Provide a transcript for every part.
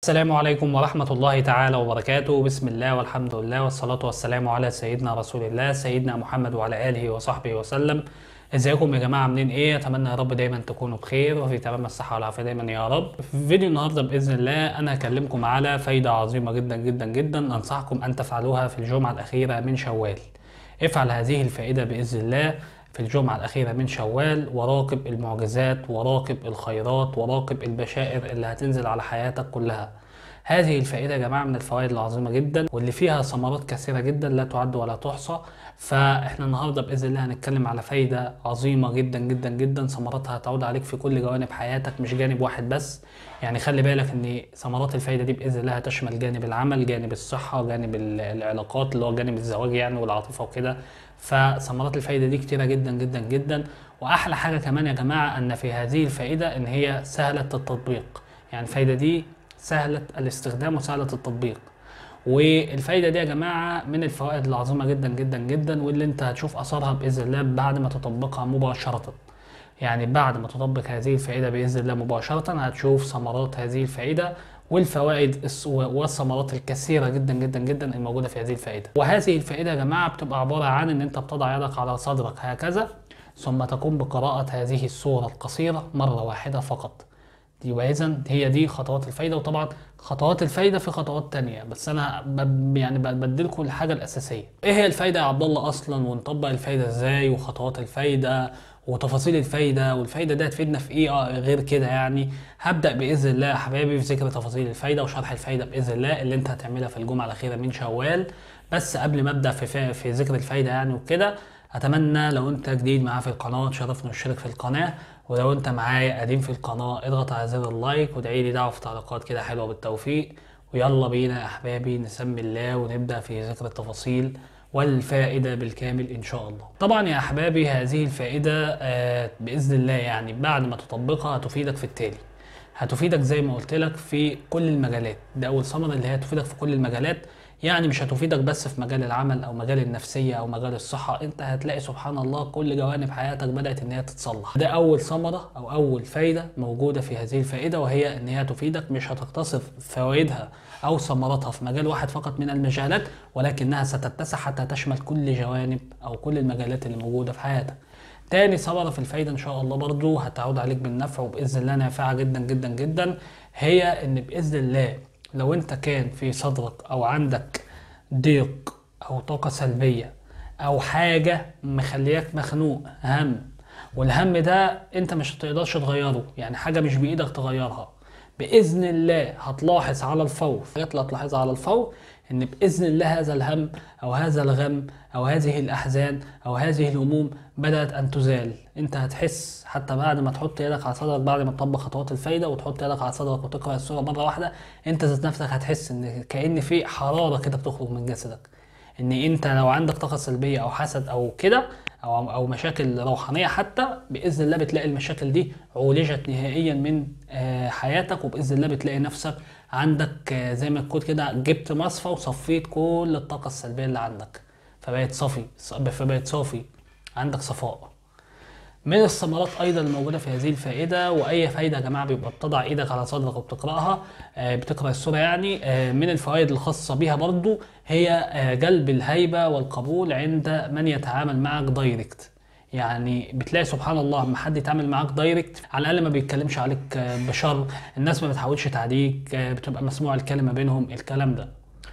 السلام عليكم ورحمة الله تعالى وبركاته بسم الله والحمد لله والصلاة والسلام على سيدنا رسول الله سيدنا محمد وعلى آله وصحبه وسلم ازيكم يا جماعة عاملين ايه اتمنى يا رب دايما تكونوا بخير وفي تمام الصحة والعافية دايما يا رب في فيديو النهاردة بإذن الله انا هكلمكم على فايدة عظيمة جدا جدا جدا انصحكم ان تفعلوها في الجمعة الأخيرة من شوال افعل هذه الفائدة بإذن الله في الجمعة الأخيرة من شوال وراقب المعجزات وراقب الخيرات وراقب البشائر اللي هتنزل على حياتك كلها هذه الفائدة يا جماعة من الفوائد العظيمة جدا واللي فيها ثمرات كثيرة جدا لا تعد ولا تحصى فاحنا النهاردة بإذن الله هنتكلم على فايدة عظيمة جدا جدا جدا ثمراتها هتعود عليك في كل جوانب حياتك مش جانب واحد بس يعني خلي بالك ان ثمرات الفايدة دي بإذن الله هتشمل جانب العمل جانب الصحة جانب ال- العلاقات اللي هو جانب الزواج يعني والعاطفة وكده فثمرات الفايدة دي كتيرة جدا جدا جدا وأحلى حاجة كمان يا جماعة أن في هذه الفائدة إن هي سهلة التطبيق يعني الفايدة دي سهلة الاستخدام وسهلة التطبيق والفايدة دي يا جماعة من الفوائد العظيمة جدا جدا جدا واللي انت هتشوف أثرها بإذن الله بعد ما تطبقها مباشرة يعني بعد ما تطبق هذه الفائدة بإذن الله مباشرة هتشوف ثمرات هذه الفائدة والفوائد الس- والثمرات الكثيرة جدا جدا جدا الموجودة في هذه الفائدة وهذه الفائدة يا جماعة بتبقى عبارة عن ان انت بتضع يدك على صدرك هكذا ثم تقوم بقراءة هذه السورة القصيرة مرة واحدة فقط يبقى اذا هي دي خطوات الفايده وطبعا خطوات الفايده في خطوات تانية بس انا ب- يعني ب- بديلكم الحاجه الاساسيه ايه هي الفايده يا عبد الله اصلا ونطبق الفايده ازاي وخطوات الفايده وتفاصيل الفايده والفايده دي هتفيدنا في ايه آه غير كده يعني هبدا باذن الله يا حبايبي في ذكر تفاصيل الفايده وشرح الفايده باذن الله اللي انت هتعملها في الجمعه الاخيره من شوال بس قبل ما ابدا في في, في ذكر الفايده يعني وكده اتمنى لو انت جديد معايا في القناه تشرفني واشترك في القناه ولو انت معايا قديم في القناه اضغط على زر اللايك وادعي لي دعوه في تعليقات كده حلوه بالتوفيق ويلا بينا يا احبابي نسمي الله ونبدا في ذكر التفاصيل والفائده بالكامل ان شاء الله طبعا يا احبابي هذه الفائده آه باذن الله يعني بعد ما تطبقها هتفيدك في التالي هتفيدك زي ما قلت لك في كل المجالات ده اول ثمره اللي هي هتفيدك في كل المجالات يعني مش هتفيدك بس في مجال العمل او مجال النفسيه او مجال الصحه انت هتلاقي سبحان الله كل جوانب حياتك بدات ان هي تتصلح ده اول ثمره او اول فايده موجوده في هذه الفائده وهي ان هي تفيدك مش هتقتصر فوائدها او ثمراتها في مجال واحد فقط من المجالات ولكنها ستتسع حتى تشمل كل جوانب او كل المجالات اللي موجوده في حياتك تاني ثمرة في الفايدة إن شاء الله برضو هتعود عليك بالنفع وبإذن الله نافعة جدا جدا جدا هي إن بإذن الله لو أنت كان في صدرك أو عندك ضيق أو طاقة سلبية أو حاجة مخلياك مخنوق هم والهم ده أنت مش هتقدرش تغيره يعني حاجة مش بإيدك تغيرها بإذن الله هتلاحظ على الفور حاجات اللي هتلاحظها على الفور ان باذن الله هذا الهم او هذا الغم او هذه الاحزان او هذه الهموم بدات ان تزال انت هتحس حتى بعد ما تحط يدك على صدرك بعد ما تطبق خطوات الفايده وتحط يدك على صدرك وتقرا السوره مره واحده انت ذات نفسك هتحس ان كان في حراره كده بتخرج من جسدك ان انت لو عندك طاقه سلبيه او حسد او كده او او مشاكل روحانيه حتى باذن الله بتلاقي المشاكل دي عولجت نهائيا من آه، حياتك وباذن الله بتلاقي نفسك عندك آه، زي ما تكون كده جبت مصفى وصفيت كل الطاقه السلبيه اللي عندك فبقت صافي فبقت صافي عندك صفاء من الثمرات ايضا الموجوده في هذه الفائده واي فايده يا جماعه بيبقى بتضع ايدك على صدرك وبتقراها آه، بتقرا السوره يعني آه، من الفوائد الخاصه بيها برضو هي آه، جلب الهيبه والقبول عند من يتعامل معك دايركت يعني بتلاقي سبحان الله لما حد يتعامل معاك دايركت على الاقل ما بيتكلمش عليك آه، بشر الناس ما بتحاولش تعديك آه، بتبقى مسموع الكلمه بينهم الكلام ده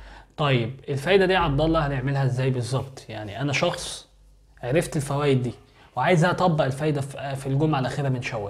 طيب الفايده دي يا عبد الله هنعملها ازاي بالظبط يعني انا شخص عرفت الفوائد دي وعايز اطبق الفايده في في الجمعه الاخيره من شوال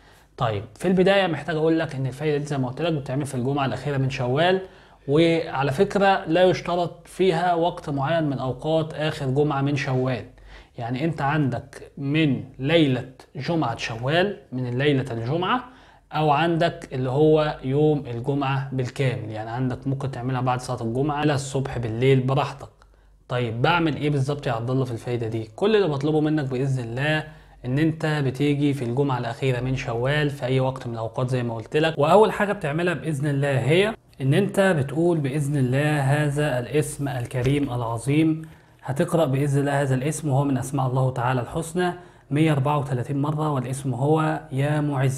طيب في البدايه محتاج اقول لك ان الفايده دي زي ما قلت لك بتتعمل في الجمعه الاخيره من شوال وعلى فكره لا يشترط فيها وقت معين من اوقات اخر جمعه من شوال يعني انت عندك من ليله جمعه شوال من ليله الجمعه او عندك اللي هو يوم الجمعه بالكامل يعني عندك ممكن تعملها بعد صلاه الجمعه على الصبح بالليل براحتك طيب بعمل ايه بالظبط يا عبد الله في الفايده دي كل اللي بطلبه منك باذن الله ان انت بتيجي في الجمعه الاخيره من شوال في اي وقت من الاوقات زي ما قلت لك واول حاجه بتعملها باذن الله هي ان انت بتقول باذن الله هذا الاسم الكريم العظيم هتقرا باذن الله هذا الاسم وهو من اسماء الله تعالى الحسنى 134 مره والاسم هو يا معز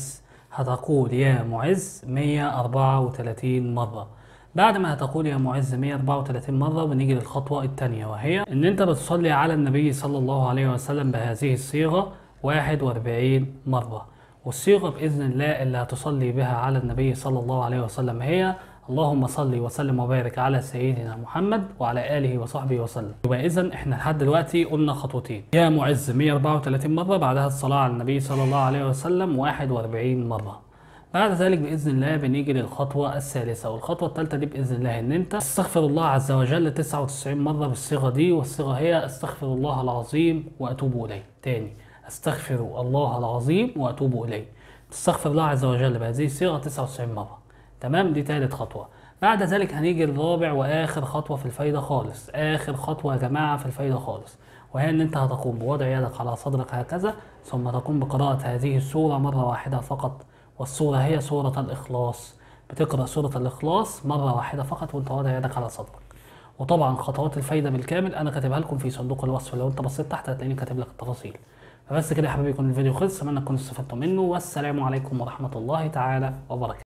هتقول يا معز 134 مرة بعد ما هتقول يا معز 134 مرة بنيجي للخطوة الثانية وهي إن أنت بتصلي على النبي صلى الله عليه وسلم بهذه الصيغة 41 مرة والصيغة بإذن الله اللي هتصلي بها على النبي صلى الله عليه وسلم هي اللهم صل وسلم وبارك على سيدنا محمد وعلى آله وصحبه وسلم يبقى إذا إحنا لحد دلوقتي قلنا خطوتين يا معز 134 مرة بعدها الصلاة على النبي صلى الله عليه وسلم 41 مرة بعد ذلك باذن الله بنيجي للخطوه الثالثه والخطوه الثالثه دي باذن الله ان انت تستغفر الله عز وجل 99 مره بالصيغه دي والصيغه هي استغفر الله العظيم واتوب اليه تاني استغفر الله العظيم واتوب اليه تستغفر الله عز وجل بهذه الصيغه 99 مره تمام دي ثالث خطوه بعد ذلك هنيجي للرابع واخر خطوه في الفايده خالص اخر خطوه يا جماعه في الفايده خالص وهي ان انت هتقوم بوضع يدك على صدرك هكذا ثم تقوم بقراءه هذه السوره مره واحده فقط والسورة هي سورة الإخلاص بتقرأ سورة الإخلاص مرة واحدة فقط وأنت واضع يدك على صدرك وطبعا خطوات الفايدة بالكامل أنا كاتبها لكم في صندوق الوصف لو أنت بصيت تحت هتلاقيني كاتب لك التفاصيل فبس كده يا حبايبي يكون الفيديو خلص أتمنى تكونوا استفدتوا منه والسلام عليكم ورحمة الله تعالى وبركاته